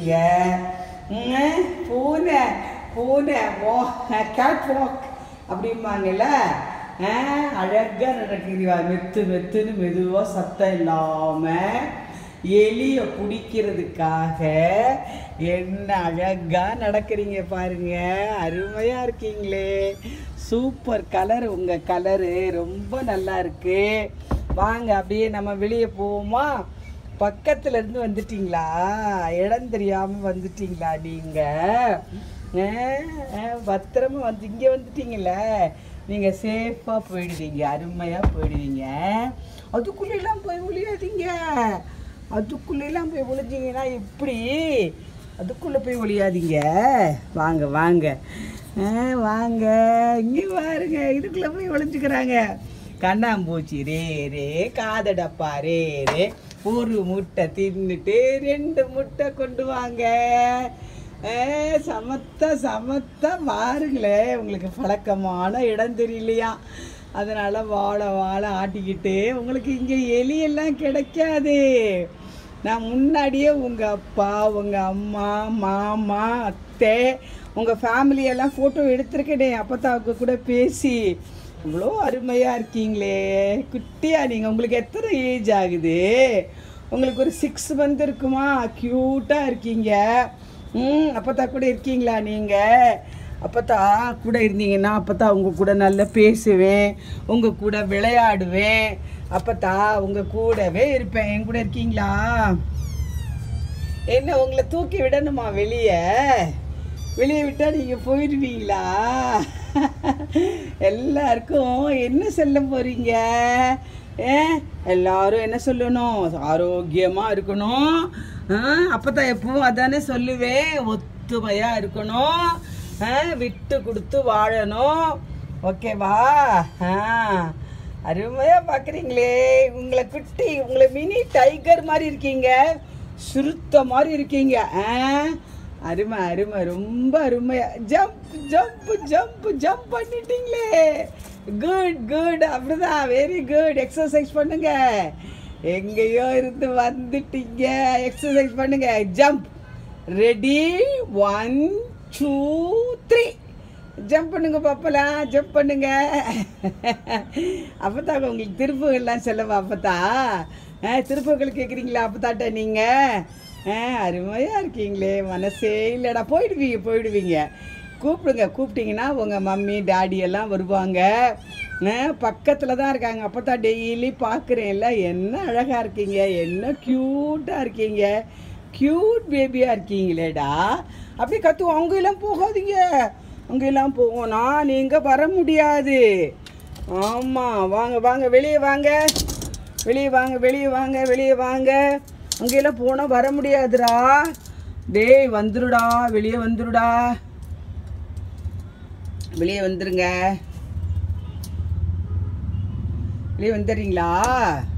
இருக்கீங்க ம், பூனை பூனை வா கேட் வாக் அப்படிம்பாங்கல்ல ஆ, அழகா நடக்கிறீங்க மெத்து மெத்துன்னு மெதுவாக சத்தம் இல்லாமல் எலிய பிடிக்கிறதுக்காக என்ன அழகா நடக்கிறீங்க பாருங்க அருமையா இருக்கீங்களே சூப்பர் கலர் உங்க கலரு ரொம்ப நல்லா இருக்கு வாங்க அப்படியே நம்ம வெளியே போவோமா பக்கத்துல இருந்து வந்துட்டீங்களா இடம் தெரியாம வந்துட்டீங்களா நீங்க ஆ, ஆ, பத்திரமா வந்து இங்க வந்துட்டீங்கல்ல நீங்க சேஃபா போயிடுவீங்க அருமையா போயிடுவீங்க அதுக்குள்ள எல்லாம் போய் ஒளியாதீங்க அதுக்குள்ளெல்லாம் போய் ஒளிஞ்சிங்கன்னா எப்படி அதுக்குள்ளே போய் ஒளியாதீங்க வாங்க வாங்க ஆ, வாங்க இங்கே பாருங்க இதுக்குள்ளே போய் ஒளிஞ்சுக்கிறாங்க கண்ணாம்பூச்சி ரே ரே காதடப்பா ரே ரே ஒரு முட்டை தின்னுட்டு ரெண்டு முட்டை கொண்டு வாங்க ஆ, சமத்தா சமத்தா பாருங்களேன் உங்களுக்கு பழக்கமான இடம் தெரியலையா அதனால வாழை வாழை ஆட்டிக்கிட்டு உங்களுக்கு இங்கே எலியெல்லாம் கிடைக்காது நான் முன்னாடியே உங்கள் அப்பா உங்கள் அம்மா மாமா அத்தை உங்கள் ஃபேமிலியெல்லாம் ஃபோட்டோ எடுத்திருக்கேனே அப்பத்தாவுக்கு கூட பேசி இவ்வளோ அருமையாக இருக்கீங்களே குட்டியா நீங்கள் உங்களுக்கு எத்தனை ஏஜ் ஆகுது உங்களுக்கு ஒரு சிக்ஸ் மந்த் இருக்குமா க்யூட்டாக இருக்கீங்க ம் அப்பத்தா கூட இருக்கீங்களா நீங்கள் அப்பத்தா கூட இருந்தீங்கன்னா அப்பத்தா உங்கள் கூட நல்லா பேசுவேன் உங்கள் கூட விளையாடுவேன் அப்பத்தா உங்கள் கூடவே இருப்பேன் என் கூட இருக்கீங்களா என்ன உங்களை தூக்கி விடணுமா வெளியே வெளியே விட்டால் நீங்கள் போயிடுவீங்களா எல்லாருக்கும் என்ன சொல்ல போகிறீங்க ஏ எல்லாரும் என்ன சொல்லணும் ஆரோக்கியமாக இருக்கணும் ஆ, அப்பதான் எப்பவும் அதானே சொல்லுவேன் ஒத்துமையாக இருக்கணும் ஆ, விட்டு கொடுத்து வாழணும் ஓகேவா ஆ அருமையாக பார்க்குறீங்களே உங்களை குட்டி உங்களை மினி டைகர் மாதிரி இருக்கீங்க சுருத்த மாதிரி இருக்கீங்க ஆ அருமை அருமை ரொம்ப அருமையா ஜம்ப் ஜம்ப் ஜம்ப் ஜம்ப் பண்ணிட்டீங்களே குட் குட் அப்படிதான் வெரி குட் எக்ஸசைஸ் பண்ணுங்க எங்கேயோ இருந்து வந்துட்டீங்க எக்ஸசைஸ் பண்ணுங்க jump ready one two three jump பண்ணுங்க பாப்பலாம் ஜம்ப் பண்ணுங்க அப்பதான் உங்களுக்கு திருப்புகள்லாம் செல்லவா அப்பத்தா ஆ திருப்புகள் கேட்குறீங்களா அப்பத்தாட்ட நீங்கள் ஆ அருமையாக இருக்கீங்களே மனசே இல்லைடா போயிடுவீங்க போயிடுவீங்க கூப்பிடுங்க கூப்பிட்டீங்கன்னா உங்கள் மம்மி டாடி எல்லாம் வருவாங்க பக்கத்தில் தான் இருக்காங்க அப்போ தான் டெய்லி பார்க்குறேன்ல என்ன அழகாக இருக்கீங்க என்ன க்யூட்டாக இருக்கீங்க க்யூட் பேபியாக இருக்கீங்களேடா அப்படியே கத்துவோம் அவங்க எல்லாம் போகாதீங்க அவங்க எல்லாம் போவோம்னா நீங்கள் வர முடியாது ஆமாம் வாங்க வாங்க வெளியே வாங்க வெளியே வாங்க வெளியே வாங்க வெளியே வாங்க அங்கெல்லாம் போனால் வர முடியாதுடா டேய் வந்துருடா வெளியே வந்துருடா வெளியே வந்துருங்க வெளியே வந்துடுறீங்களா